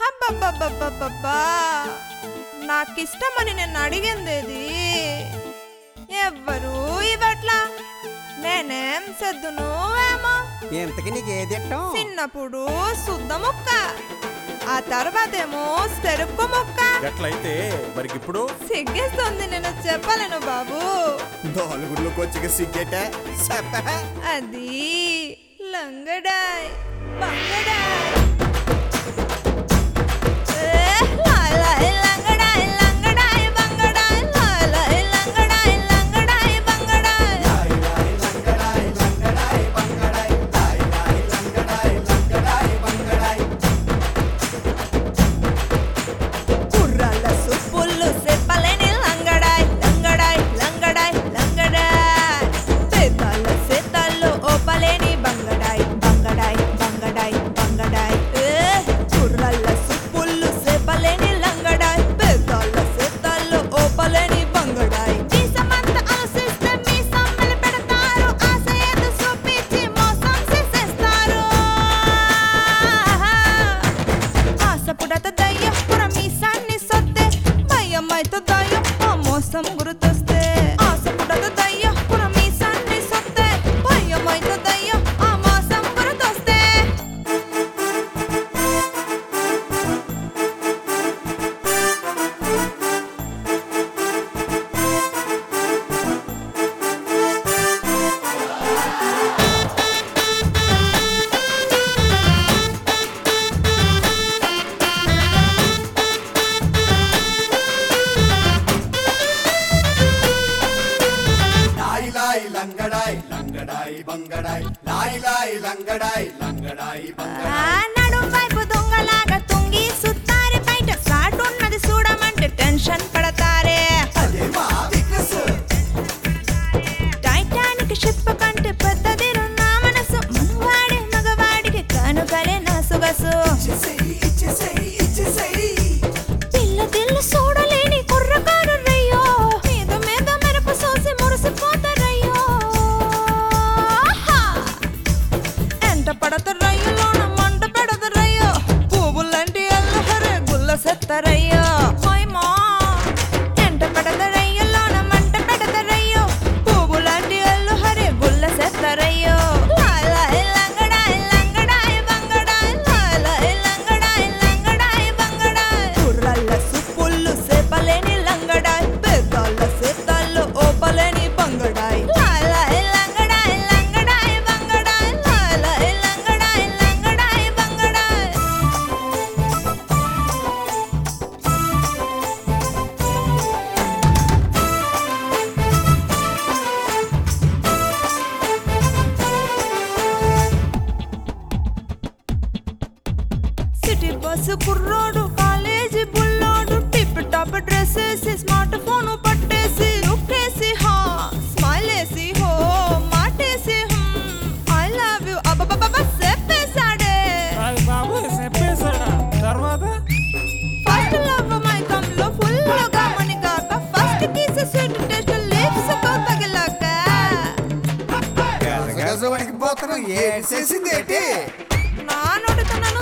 హబ్బబ్బబ్బబ్బబ్బబ్బా నాకిష్టమని నేను అడిగిందేది ఎవ్వరూ ఇవట్లా నేనేం సెద్దును ఏమో ఇంతకి నీకు ఏది ఇష్టం చిన్నప్పుడు శుద్ధ ముక్క ఆ తర్వాతేమో చెరుకు ముక్క ఎట్లయితే మరికి ఇప్పుడు సిగ్గేస్తుంది నేను చెప్పలేను బాబు నాలుగులోకి వచ్చి సిగ్గేట అది లంగడాయ్ బంగడాయ్ ఏ, లాయ్ లాయ్ లంగడాయ్, లంగడాయ్, బంగడాయ్, లాయ్ లాయ్ లంగడాయ్, లంగడాయ్, బంగడాయ్. కుర్రాళ్ళ సుప్పుళ్ళు చెప్పలేని లంగడాయ్ లంగడాయ్ లంగడాయ్ లంగడాయ్ సేతాళ్ళ సేతాళ్ళు ఓపలేని బంగడాయ్ బంగడాయ్ బంగడాయ్ బంగడాయ్ ఏ, కుర్రాళ్ళ సుప్పుళ్ళు చెప్పలేని లంగడాయ్ పేతాళ్ళ సేతాళ్ళు ఓపలేని బంగడాయ్ మీసమంత ఆశిస్తే మీసం మెలిపెడతారు ఆశ ఏదో చూపించి మోసం చేసేస్తారు ఆశపుడత దయ్యం పుర మీసాన్ని సొత్తే భయం అయితే దయ్యం ఆ మోసం గుర్తొస్తే ఆశపుడత దయ్యం పుర మీసాన్ని సొత్తే భయం అయితే దయ్యం ఆ మోసం గుర్తొస్తే లాయి లాయి లంగడాయ్ లంగడాయి బంగడాయ్ లాయి లాయి లంగడాయ్ లంగడాయి బంగడాయ్ ఆ నడుం వైపు దొంగలాగా తుంగి సుత్తారి బయట సాటున్నది చూడమంటే టెన్షన్ పడతారే అదే మా వీక్నెస్ టైటానిక్ షిప్ కంటే పెద్దది నా మనసు మనవాడే మగవాడికి కానుకలే నా సుగసు ఇచ్చేసేయ్ ఇచ్చేసేయ్ ఇచ్చేసేయ్ పిల్ల తిల్లు చూడలేని కుర్రకారు రయ్యో మీద మీద మెరపు సోసి మురిసిపోతారయ్యో ఎంట పడతారయ్యోలోన మంట పెడతారయ్యో పువ్వులంటి అల్లహరే గుల్ల సెత్తరయ్యో హోయమా ఎంట పడతారయ్యోలోన మంట పెడతారయ్యో పువ్వులంటి అల్లహరే గుల్ల సెత్తరయ్యో లాయ్ లాయ్ లంగడాయ్ లంగడాయ్ బంగడాయ్ లాయ్ లాయ్ లంగడాయ్ లంగడాయ్ బంగడాయ్ కుర్రల్ల సుప్పుళ్ళు సేపలేని లంగడాయ్ పెద్దాళ్ళ సేతాళ్ళు ఓపలేని బంగడాయ్ లాయ్ లాయ్ లంగడాయ్ లంగడాయ్ బంగడాయ్ లాయ్ లాయ్ లంగడాయ్ లంగడాయ్ బంగడాయ్ సిటీ బస్సు కుర్రోడు కాలేజీ బుల్లోడు టిప్ టాప్ డ్రెస్ వేసి స్మార్ట్ ఫోన్ పట్టేసి లుక్కేసి హా స్మైల్ వేసి హో మాటేసి ఐ లవ్ యు అబ్బబ్బబ్బ చెప్పేశాడే అది బాబు చెప్పేశాడా తర్వాత ఫస్ట్ లవ్ మైకం లో ఫుల్ గా మని కాక first kiss sweet taste lips తో తగిలాక గజవానికి పోతున్నాం ఏడ్చేసింది ఏంటి నా నోటితో నన్ను